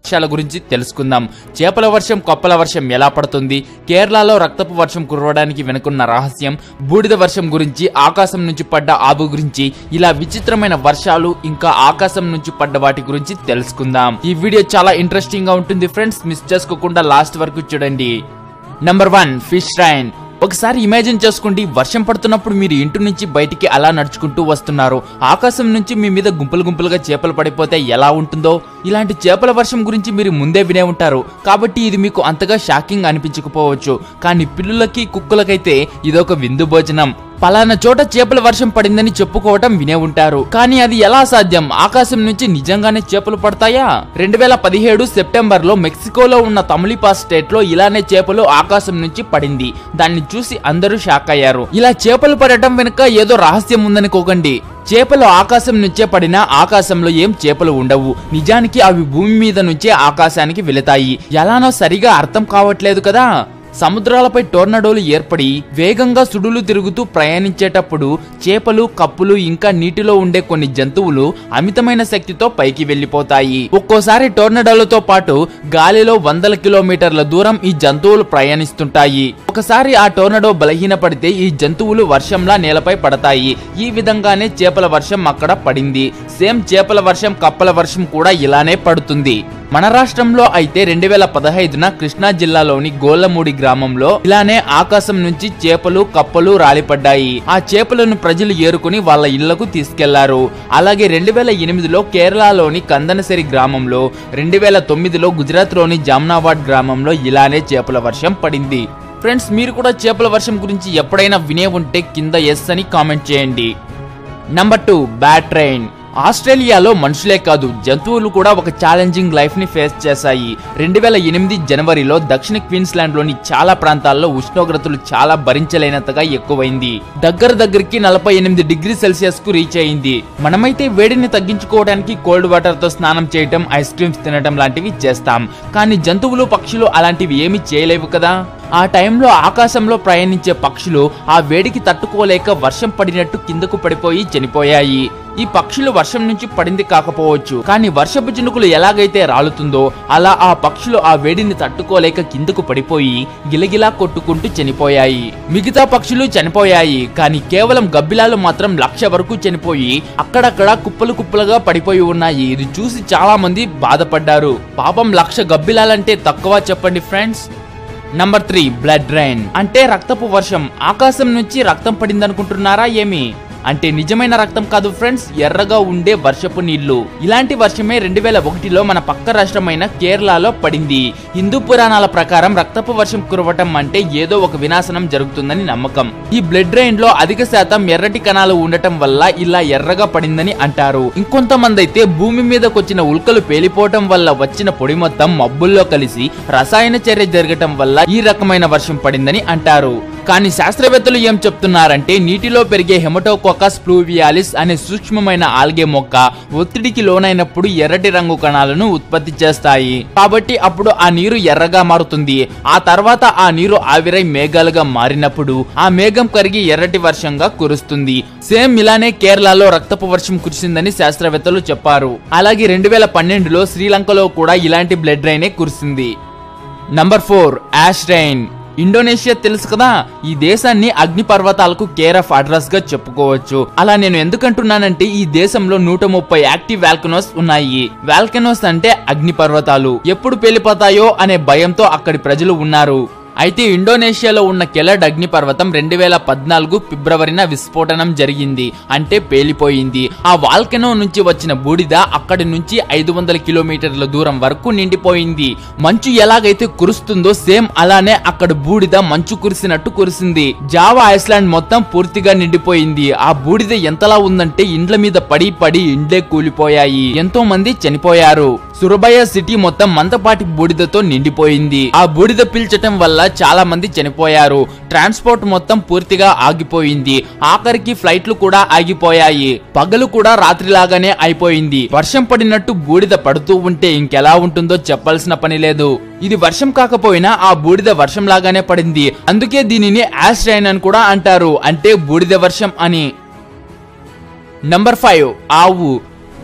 విషయాల గురించి తెలుసుకుందాం చేపల వర్షం కప్పల వర్షం ఎలా పడుతుంది కేరళలో రక్తపు వర్షం కురవడానికి వెనుకున్న రహస్యం బూడిద వర్షం గురించి ఆకాశం నుంచి పడ్డ ఆబు గురించి ఇలా విచిత్రమైన వర్షాలు ఇంకా ఆకాశం నుంచి పడ్డ వాటి గురించి తెలుసుకుందాం ఈ వీడియో చాలా ఇంట్రెస్టింగ్ గా ఉంటుంది ఫ్రెండ్స్ మిస్ చేసుకోకుండా లాస్ట్ వరకు చూడండి నంబర్ వన్ ఫిష్ రైన్ ఒకసారి ఇమాజిన్ చేసుకోండి వర్షం పడుతున్నప్పుడు మీరు ఇంటి నుంచి బయటికి అలా నడుచుకుంటూ వస్తున్నారు ఆకాశం నుంచి మీ మీద గుంపులు గుంపులుగా చేపలు పడిపోతే ఎలా ఉంటుందో ఇలాంటి చేపల వర్షం గురించి మీరు ముందే వినే ఉంటారు కాబట్టి ఇది మీకు అంతగా షాకింగ్ అనిపించకపోవచ్చు కానీ పిల్లులకి కుక్కలకైతే ఇదొక విందు భోజనం పలానా చోట చేపల వర్షం పడిందని చెప్పుకోవటం వినే ఉంటారు కానీ అది ఎలా సాధ్యం ఆకాశం నుంచి నిజంగానే చేపలు పడతాయా రెండు వేల పదిహేడు సెప్టెంబర్ లో మెక్సికోలో ఉన్న తమిళిపాస్ స్టేట్ లో ఇలానే చేపలు ఆకాశం నుంచి పడింది దాన్ని చూసి అందరూ షాక్ అయ్యారు ఇలా చేపలు పడటం వెనుక ఏదో రహస్యం ఉందనుకోకండి చేపలు ఆకాశం నుంచే పడినా ఆకాశంలో ఏం చేపలు ఉండవు నిజానికి అవి భూమి మీద నుంచే ఆకాశానికి వెళతాయి ఎలానో సరిగా అర్థం కావట్లేదు కదా సముద్రాలపై టోర్నడోలు ఏర్పడి వేగంగా సుడులు తిరుగుతూ ప్రయాణించేటప్పుడు చేపలు కప్పులు ఇంకా నీటిలో ఉండే కొన్ని జంతువులు అమితమైన శక్తితో పైకి వెళ్లిపోతాయి ఒక్కోసారి టోర్నడోలతో పాటు గాలిలో వందల కిలోమీటర్ల దూరం ఈ జంతువులు ప్రయాణిస్తుంటాయి ఒకసారి ఆ టోర్నడో బలహీనపడితే ఈ జంతువులు వర్షంలా నేలపై పడతాయి ఈ విధంగానే చేపల వర్షం అక్కడ పడింది సేమ్ చేపల వర్షం కప్పల వర్షం కూడా ఇలానే పడుతుంది మన రాష్ట్రంలో అయితే రెండు వేల పదహైదున కృష్ణా జిల్లాలోని గోల్లమూడి గ్రామంలో ఇలానే ఆకాశం నుంచి చేపలు కప్పలు రాలిపడ్డాయి ఆ చేపలను ప్రజలు ఏరుకుని వాళ్ళ ఇళ్లకు తీసుకెళ్లారు అలాగే రెండు వేల ఎనిమిదిలో కేరళలోని కందనసరి గ్రామంలో రెండు వేల తొమ్మిదిలో గుజరాత్లోని జామ్నాబాద్ గ్రామంలో ఇలానే చేపల వర్షం పడింది ఫ్రెండ్స్ మీరు కూడా చేపల వర్షం గురించి ఎప్పుడైనా వినే ఉంటే కింద ఎస్ అని కామెంట్ చేయండి నంబర్ టూ బ్యాడ్ ట్రైన్ ఆస్ట్రేలియాలో మనుషులే కాదు జంతువులు కూడా ఒక ఛాలెంజింగ్ లైఫ్ ని ఫేస్ చేశాయి రెండు వేల ఎనిమిది జనవరిలో దక్షిణ క్వీన్స్లాండ్ లోని చాలా ప్రాంతాల్లో ఉష్ణోగ్రతలు చాలా భరించలేనంతగా ఎక్కువైంది దగ్గర దగ్గరికి నలభై ఎనిమిది డిగ్రీ సెల్సియస్ కు రీచ్ అయింది మనమైతే వేడిని తగ్గించుకోవడానికి కోల్డ్ వాటర్ తో స్నానం చేయటం ఐస్ క్రీమ్స్ తినడం లాంటివి చేస్తాం కానీ జంతువులు పక్షులు అలాంటివి ఏమీ చేయలేవు కదా ఆ టైంలో ఆకాశంలో ప్రయాణించే పక్షులు ఆ వేడికి తట్టుకోలేక వర్షం పడినట్టు కిందకు పడిపోయి చనిపోయాయి ఈ పక్షులు వర్షం నుంచి పడింది కాకపోవచ్చు కానీ వర్షపు చినుకులు ఎలాగైతే రాలుతుందో అలా ఆ పక్షులు ఆ వేడిని తట్టుకోలేక కిందకు పడిపోయి గిలగిలా కొట్టుకుంటూ చనిపోయాయి మిగతా పక్షులు చనిపోయాయి కానీ కేవలం గబ్బిలాలు మాత్రం లక్ష వరకు చనిపోయి అక్కడక్కడ కుప్పలు కుప్పలుగా పడిపోయి ఉన్నాయి ఇది చూసి చాలా మంది బాధపడ్డారు పాపం లక్ష గబ్బిలాలంటే తక్కువ చెప్పండి friends number three blood rain అంటే రక్తపు వర్షం ఆకాశం నుంచి రక్తం పడిందనుకుంటున్నారా ఏమి అంటే నిజమైన రక్తం కాదు ఫ్రెండ్స్ ఎర్రగా ఉండే వర్షపు నీళ్లు ఇలాంటి వర్షమే రెండు వేల ఒకటిలో మన పక్క రాష్ట్రమైన కేరళలో పడింది హిందూ పురాణాల ప్రకారం రక్తపు వర్షం కురవటం అంటే ఏదో ఒక వినాశనం జరుగుతుందని నమ్మకం ఈ బ్లడ్ రైన్ లో అధిక శాతం ఎర్రటి కణాలు ఉండటం వల్ల ఇలా ఎర్రగా పడిందని అంటారు ఇంకొంతమంది అయితే భూమి మీదకి వచ్చిన ఉల్కలు పేలిపోవటం వల్ల వచ్చిన పొడి మొత్తం మబ్బుల్లో కలిసి రసాయన చర్య జరగటం వల్ల ఈ రకమైన వర్షం పడిందని అంటారు కానీ శాస్త్రవేత్తలు ఏం చెప్తున్నారంటే నీటిలో పెరిగే హెమటోకోకస్ ప్లూవియాలిస్ అనే సూక్ష్మమైన ఆల్గే మొక్క ఒత్తిడికి లోనైనప్పుడు ఎర్రటి రంగు కణాలను ఉత్పత్తి చేస్తాయి కాబట్టి అప్పుడు ఆ నీరు ఎర్రగా మారుతుంది ఆ తర్వాత ఆ నీరు ఆవిరై మేఘాలుగా మారినప్పుడు ఆ మేఘం కరిగి ఎర్రటి వర్షంగా కురుస్తుంది సేమ్ ఇలానే కేరళలో రక్తపు వర్షం కురిసిందని శాస్త్రవేత్తలు చెప్పారు అలాగే రెండు వేల పన్నెండులో శ్రీలంకలో కూడా ఇలాంటి బ్లడ్ రైనే కురిసింది number four ash rain Indonesia తెలుసు కదా ఈ దేశాన్ని అగ్ని పర్వతాలకు కేర్ ఆఫ్ అడ్రస్ గా చెప్పుకోవచ్చు అలా నేను ఎందుకంటున్నానంటే ఈ దేశంలో నూట ముప్పై యాక్టివ్ వాల్కనోస్ ఉన్నాయి వాల్కనోస్ అంటే అగ్ని పర్వతాలు ఎప్పుడు పేలిపోతాయో అనే భయంతో అక్కడి ప్రజలు ఉన్నారు అయితే ఇండోనేషియాలో ఉన్న కెలడ్ అగ్నిపర్వతం రెండు వేల పద్నాలుగు ఫిబ్రవరిన విస్ఫోటనం జరిగింది అంటే పేలిపోయింది ఆ వాల్కెనో నుంచి వచ్చిన బూడిద అక్కడి నుంచి ఐదు వందల కిలోమీటర్ల దూరం వరకు నిండిపోయింది మంచు ఎలాగైతే కురుస్తుందో సేమ్ అలానే అక్కడ బూడిద మంచు కురిసినట్టు కురిసింది జావా ఐస్లాండ్ మొత్తం పూర్తిగా నిండిపోయింది ఆ బూడిద ఎంతలా ఉందంటే ఇండ్ల మీద పడి పడి ఇండ్లే కూలిపోయాయి ఎంతో మంది చనిపోయారు సురబయ సిటీ మొత్తం మందపాటి బూడిదతో నిండిపోయింది ఆ బూడిద పీల్చటం వల్ల చాలా మంది చనిపోయారు ట్రాన్స్పోర్ట్ మొత్తం పూర్తిగా ఆగిపోయింది ఆఖరికి ఫ్లైట్లు కూడా ఆగిపోయాయి పగలు కూడా రాత్రిలాగానే అయిపోయింది వర్షం పడినట్టు బూడిద పడుతూ ఉంటే ఇంకెలా ఉంటుందో చెప్పాల్సిన పని లేదు ఇది వర్షం కాకపోయినా ఆ బూడిద వర్షం లాగానే పడింది అందుకే దీనిని యాష్ రైన్ అని కూడా అంటారు అంటే బూడిద వర్షం అని నంబర్ ఫైవ్ ఆవు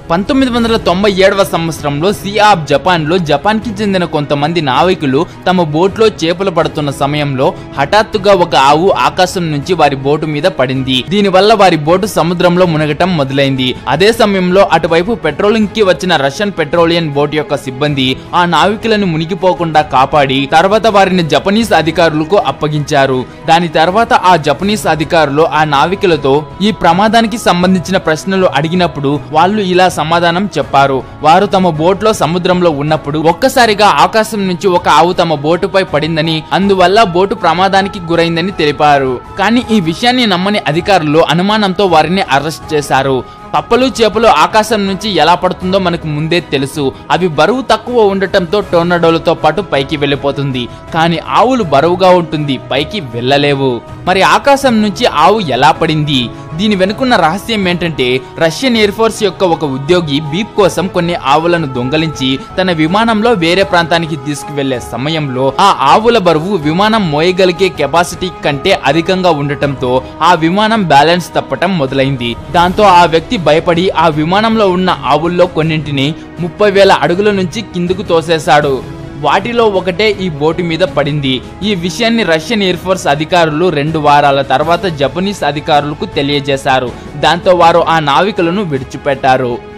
పంతొమ్మిది వందల తొంభై ఏడవ సంవత్సరంలో సిఆబ్ జపాన్ లో జపాన్ కి చెందిన కొంతమంది నావికులు తమ బోట్లో చేపలు పడుతున్న సమయంలో హఠాత్తుగా ఒక ఆవు ఆకాశం నుంచి వారి బోటు మీద పడింది దీనివల్ల వారి బోటు సముద్రంలో మునగటం మొదలైంది అదే సమయంలో అటువైపు పెట్రోలింగ్ కి వచ్చిన రష్యన్ పెట్రోలియన్ బోట్ యొక్క సిబ్బంది ఆ నావికులను మునిగిపోకుండా కాపాడి తర్వాత వారిని జపనీస్ అధికారులకు అప్పగించారు దాని తర్వాత ఆ జపనీస్ అధికారులు ఆ నావికులతో ఈ ప్రమాదానికి సంబంధించిన ప్రశ్నలు అడిగినప్పుడు వాళ్ళు ఇలా సమాధానం చెప్పారు వారు తమ బోట్లో సముద్రంలో ఉన్నప్పుడు ఒక్కసారిగా ఆకాశం నుంచి ఒక ఆవు తమ బోటుపై పడిందని అందువల్ల బోటు ప్రమాదానికి గురైందని తెలిపారు కానీ ఈ విషయాన్ని నమ్మని అధికారులు అనుమానంతో వారిని అరెస్ట్ చేశారు కప్పలు చేపలు ఆకాశం నుంచి ఎలా పడుతుందో మనకు ముందే తెలుసు అవి బరువు తక్కువ ఉండటంతో టోర్నడోలతో పాటు పైకి వెళ్ళిపోతుంది కానీ ఆవులు బరువుగా ఉంటుంది పైకి వెళ్ళలేవు మరి ఆకాశం నుంచి ఆవు ఎలా పడింది దీని వెనుకున్న రహస్యం ఏంటంటే రష్యన్ ఎయిర్ ఫోర్స్ యొక్క ఒక ఉద్యోగి బీప్ కోసం కొన్ని ఆవులను దొంగలించి తన విమానంలో వేరే ప్రాంతానికి తీసుకువెళ్లే సమయంలో ఆ ఆవుల బరువు విమానం మోయగలిగే కెపాసిటీ కంటే అధికంగా ఉండటంతో ఆ విమానం బ్యాలెన్స్ తప్పటం మొదలైంది దాంతో ఆ వ్యక్తి భయపడి ఆ విమానంలో ఉన్న ఆవుల్లో కొన్నింటిని ముప్పై వేల అడుగుల నుంచి కిందకు తోసేశాడు వాటిలో ఒకటే ఈ బోటు మీద పడింది ఈ విషయాన్ని రష్యన్ ఎయిర్ ఫోర్స్ అధికారులు రెండు వారాల తర్వాత జపనీస్ అధికారులకు తెలియజేశారు దాంతో వారు ఆ నావికులను విడిచిపెట్టారు